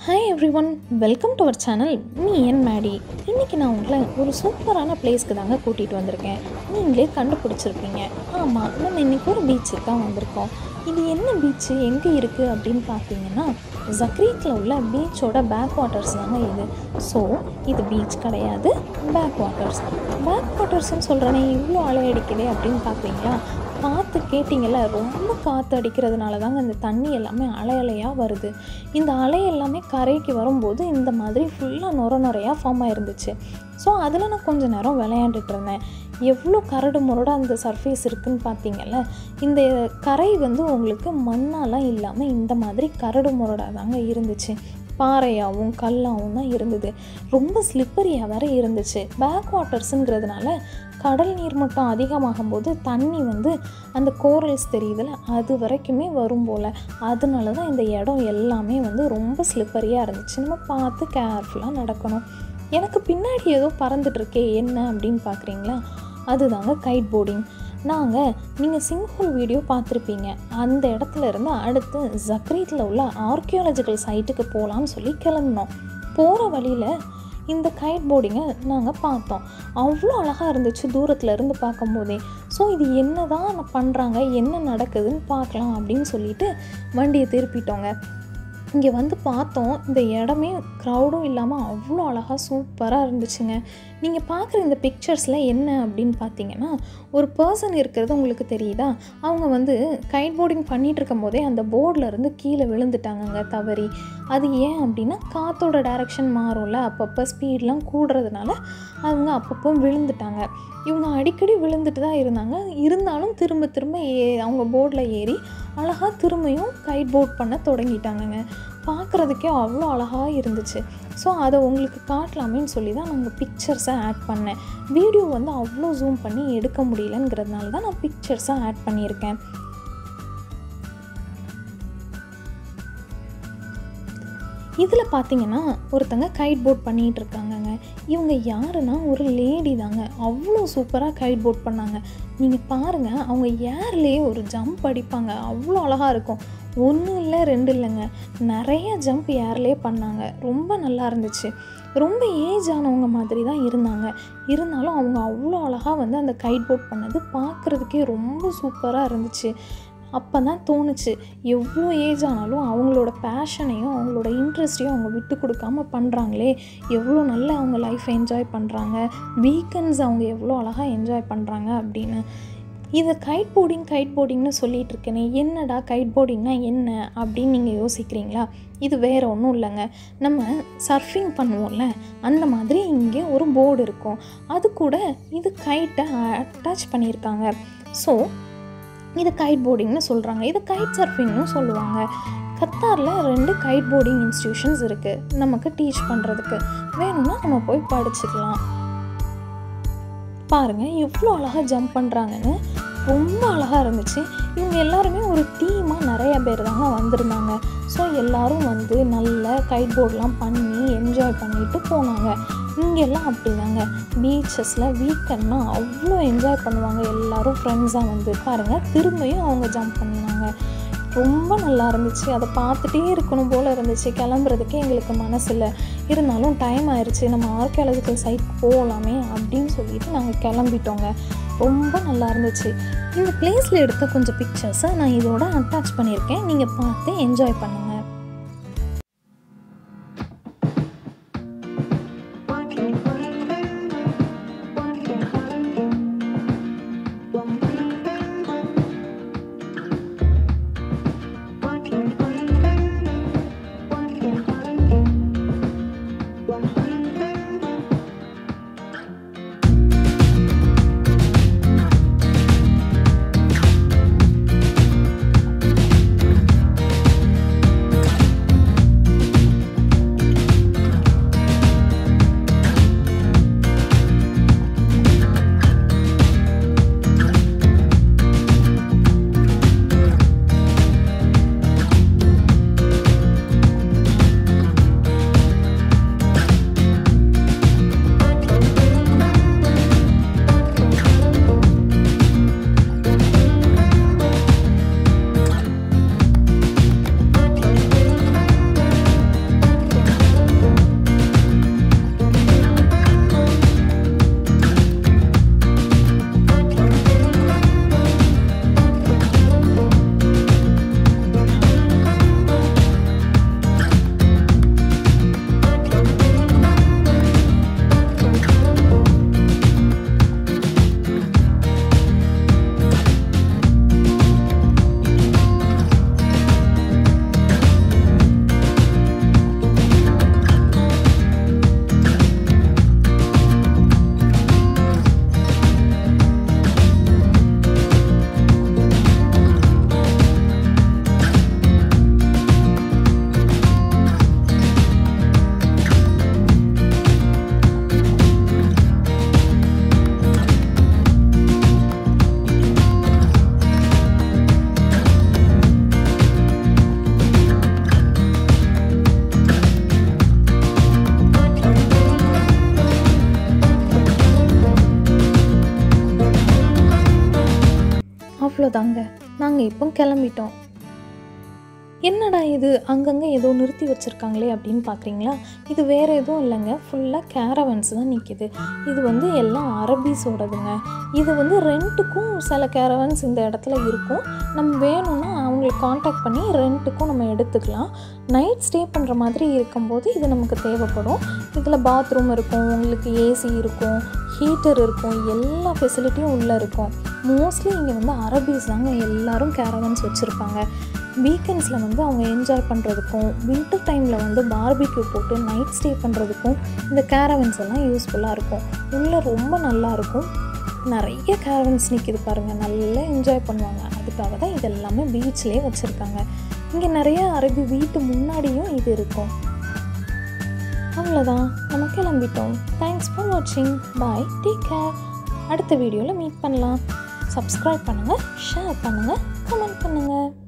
hi everyone welcome to our channel me n Maddy இன்றைக்கி நான் உங்களை ஒரு சூப்பரான பிளேஸ்க்கு தாங்க கூட்டிகிட்டு வந்திருக்கேன் நீங்களே கண்டுபிடிச்சிருப்பீங்க ஆமாம் நம்ம இன்றைக்கி ஒரு பீச்சுக்கு தான் வந்திருக்கோம் இது என்ன பீச்சு எங்கே இருக்குது அப்படின்னு பார்த்தீங்கன்னா ஜக்ரீத்தில் உள்ள பீச்சோட பேக் வாட்டர்ஸ் தாங்க இது ஸோ இது பீச் கிடையாது பேக் வாட்டர்ஸ் பேக் வாட்டர்ஸ்னு சொல்கிறேனே இவ்வளோ அலை அடிக்குதே அப்படின்னு பார்க்குறீங்களா காற்று கேட்டிங்கல்ல ரொம்ப காற்று அடிக்கிறதுனால தாங்க இந்த தண்ணி எல்லாமே அலை அலையாக வருது இந்த அலை எல்லாமே கரைக்கு வரும்போது இந்த மாதிரி ஃபுல்லாக நுர நுறையாக ஃபார்ம் ஆயிருந்துச்சு ஸோ அதில் நான் கொஞ்ச நேரம் விளையாண்டுட்டு இருந்தேன் எவ்வளோ கரடு முரடு அந்த சர்ஃபேஸ் இருக்குன்னு பார்த்தீங்கல்ல இந்த கரை வந்து உங்களுக்கு மண்ணாலாம் இல்லாமல் இந்த மாதிரி கரடு முரடாக தாங்க இருந்துச்சு பாறையாகவும் கல்லாகவும் தான் இருந்தது ரொம்ப ஸ்லிப்பரியாக வேற இருந்துச்சு பேக் வாட்டர்ஸுங்கிறதுனால கடல் நீர் மட்டம் அதிகமாகும் போது தண்ணி வந்து அந்த கோரல்ஸ் தெரியுதுல அது வரைக்குமே வரும் போல் அதனால தான் இந்த இடம் எல்லாமே வந்து ரொம்ப ஸ்லிப்பரியாக இருந்துச்சு நம்ம பார்த்து கேர்ஃபுல்லாக நடக்கணும் எனக்கு பின்னாடி ஏதோ பறந்துட்டுருக்கே என்ன அப்படின்னு பார்க்குறீங்களா அதுதாங்க கைட் போர்டிங் நாங்கள் நீங்கள் சிங்ஹோல் வீடியோ பார்த்துருப்பீங்க அந்த இடத்துல இருந்து அடுத்து ஜக்ரீத்தில் உள்ள ஆர்கியாலஜிக்கல் சைட்டுக்கு போகலான்னு சொல்லி கிளம்பினோம் போகிற வழியில் இந்த கைட் போர்டிங்கை நாங்கள் பார்த்தோம் அவ்வளோ அழகாக இருந்துச்சு தூரத்தில் இருந்து பார்க்கும்போதே ஸோ இது என்ன தான் பண்ணுறாங்க என்ன நடக்குதுன்னு பார்க்கலாம் அப்படின்னு சொல்லிட்டு வண்டியை திருப்பிட்டோங்க இங்கே வந்து பார்த்தோம் இந்த இடமே க்ரௌடும் இல்லாமல் அவ்வளோ அழகாக சூப்பராக இருந்துச்சுங்க நீங்கள் பார்க்குற இந்த பிக்சர்ஸில் என்ன அப்படின்னு பார்த்தீங்கன்னா ஒரு பர்சன் இருக்கிறது உங்களுக்கு தெரியுதா அவங்க வந்து கைட் போர்டிங் பண்ணிகிட்டு இருக்கும் போதே அந்த போர்டில் இருந்து கீழே விழுந்துட்டாங்கங்க தவறி அது ஏன் அப்படின்னா காற்றோட டைரக்ஷன் மாறும்ல அப்பப்போ ஸ்பீட்லாம் கூடுறதுனால அவங்க அப்பப்போ விழுந்துட்டாங்க இவங்க அடிக்கடி விழுந்துட்டு தான் இருந்தாங்க இருந்தாலும் திரும்ப திரும்ப ஏ அவங்க போர்டில் ஏறி அழகாக திரும்பியும் கைட் போர்ட் பண்ண தொடங்கிட்டாங்கங்க பார்க்குறதுக்கே அவ்வளோ அழகாக இருந்துச்சு ஸோ அதை உங்களுக்கு காட்டலாமேன்னு சொல்லி தான் நாங்கள் பிக்சர்ஸை ஆட் பண்ணேன் வீடியோ வந்து அவ்வளோ ஜூம் பண்ணி எடுக்க முடியலங்கிறதுனால தான் நான் பிக்சர்ஸை ஆட் பண்ணியிருக்கேன் இதில் பார்த்தீங்கன்னா ஒருத்தங்க கைட் போர்ட் பண்ணிகிட்டு இருக்காங்கங்க இவங்க யாருன்னா ஒரு லேடி தாங்க அவ்வளோ சூப்பராக கைட் போர்ட் பண்ணாங்க நீங்கள் பாருங்கள் அவங்க ஏர்லேயே ஒரு ஜம்ப் அடிப்பாங்க அவ்வளோ அழகாக இருக்கும் ஒன்று இல்லை ரெண்டு இல்லைங்க நிறைய ஜம்ப் ஏர்லேயே பண்ணாங்க ரொம்ப நல்லா இருந்துச்சு ரொம்ப ஏஜ் ஆனவங்க மாதிரி தான் இருந்தாங்க இருந்தாலும் அவங்க அவ்வளோ அழகாக வந்து அந்த கைட் போர்ட் பண்ணது பார்க்குறதுக்கே ரொம்ப சூப்பராக இருந்துச்சு அப்போ தான் தோணுச்சு எவ்வளோ ஏஜ் ஆனாலும் அவங்களோட பேஷனையும் அவங்களோட இன்ட்ரெஸ்ட்டையும் அவங்க விட்டு கொடுக்காம பண்ணுறாங்களே எவ்வளோ நல்ல அவங்க லைஃப் என்ஜாய் பண்ணுறாங்க வீக்கெண்ட்ஸ் அவங்க எவ்வளோ அழகாக என்ஜாய் பண்ணுறாங்க அப்படின்னு இதை கைட் போர்டிங் கைட் போர்டிங்னு சொல்லிகிட்டு இருக்கேனே என்னடா கைட் போர்டிங்னா என்ன அப்படின்னு நீங்கள் யோசிக்கிறீங்களா இது வேறு ஒன்றும் இல்லைங்க நம்ம சர்ஃபிங் பண்ணுவோம்ல அந்த மாதிரி இங்கே ஒரு போர்டு இருக்கும் அது கூட இது கைட்டை அட்டாச் பண்ணியிருக்காங்க ஸோ இது கைட் போர்டிங்னு சொல்கிறாங்க இது கைட் சர்ஃபிங்னு சொல்லுவாங்க கத்தாரில் ரெண்டு கைட் போர்டிங் இன்ஸ்டியூஷன்ஸ் இருக்குது நமக்கு டீச் பண்ணுறதுக்கு வேணும்னா நம்ம போய் படிச்சுக்கலாம் பாருங்கள் எவ்வளோ அழகாக ஜம்ப் பண்ணுறாங்கன்னு ரொம்ப அழகாக இருந்துச்சு இவங்க எல்லாருமே ஒரு டீமாக நிறைய பேர் தாங்க வந்திருந்தாங்க ஸோ எல்லோரும் வந்து நல்ல கைட் போர்டெலாம் பண்ணி என்ஜாய் பண்ணிட்டு போனாங்க இங்கெல்லாம் அப்படிதாங்க பீச்சஸில் வீக்கெண்ட்னா அவ்வளோ என்ஜாய் பண்ணுவாங்க எல்லோரும் ஃப்ரெண்ட்ஸாக வந்து பாருங்கள் திரும்பியும் அவங்க ஜம்ப் பண்ணினாங்க ரொம்ப நல்லா இருந்துச்சு அதை பார்த்துட்டே இருக்கணும் போல் இருந்துச்சு கிளம்புறதுக்கே எங்களுக்கு மனசில் இருந்தாலும் டைம் ஆயிடுச்சு நம்ம ஆர்கியாலஜிக்கல் சைட் போகலாமே அப்படின்னு சொல்லிட்டு நாங்கள் கிளம்பிட்டோங்க ரொம்ப நல்லா இருந்துச்சு இந்த பிளேஸில் எடுத்த கொஞ்சம் பிக்சர்ஸை நான் இதோட அட்டாச் பண்ணியிருக்கேன் நீங்கள் பார்த்து என்ஜாய் பண்ணுங்கள் அவ்வளோதாங்க நாங்கள் இப்போ கிளம்பிட்டோம் என்னடா இது அங்கங்கே ஏதோ நிறுத்தி வச்சுருக்காங்களே அப்படின்னு பார்க்குறீங்களா இது வேறு எதுவும் இல்லைங்க ஃபுல்லாக கேரவன்ஸ் தான் நிற்கிது இது வந்து எல்லாம் அரபீஸோடதுங்க இது வந்து ரெண்ட்டுக்கும் சில கேரவன்ஸ் இந்த இடத்துல இருக்கும் நம்ம வேணும்னா அவங்களுக்கு காண்டாக்ட் பண்ணி ரெண்ட்டுக்கும் நம்ம எடுத்துக்கலாம் நைட் ஸ்டே பண்ணுற மாதிரி இருக்கும்போது இது நமக்கு தேவைப்படும் இதில் பாத்ரூம் இருக்கும் உங்களுக்கு ஏசி இருக்கும் ஹீட்டர் இருக்கும் எல்லா ஃபெசிலிட்டியும் உள்ளே இருக்கும் மோஸ்ட்லி இங்கே வந்து அரபீஸ் தாங்க எல்லாரும் கேரவன்ஸ் வச்சுருப்பாங்க வீக்கெண்ட்ஸில் வந்து அவங்க என்ஜாய் பண்ணுறதுக்கும் வின்டர் டைமில் வந்து பார்பிக்யூ போட்டு நைட் ஸ்டே பண்ணுறதுக்கும் இந்த கேரவன்ஸ் எல்லாம் யூஸ்ஃபுல்லாக இருக்கும் உள்ளே ரொம்ப நல்லா இருக்கும் நிறைய கேரவன்ஸ் நிற்கிது பாருங்கள் நல்லா என்ஜாய் பண்ணுவாங்க அதுக்காக தான் இது எல்லாமே பீச்லேயே வச்சுருக்காங்க இங்கே நிறைய அரபி வீட்டு முன்னாடியும் இது இருக்கும் அவ்வளோதான் நம்ம கிளம்பிட்டோம் தேங்க்ஸ் ஃபார் வாட்சிங் பாய் டேக் கேர் அடுத்த வீடியோவில் மீட் பண்ணலாம் சப்ஸ்கிரைப் பண்ணுங்கள் ஷேர் பண்ணுங்கள் கமெண்ட் பண்ணுங்கள்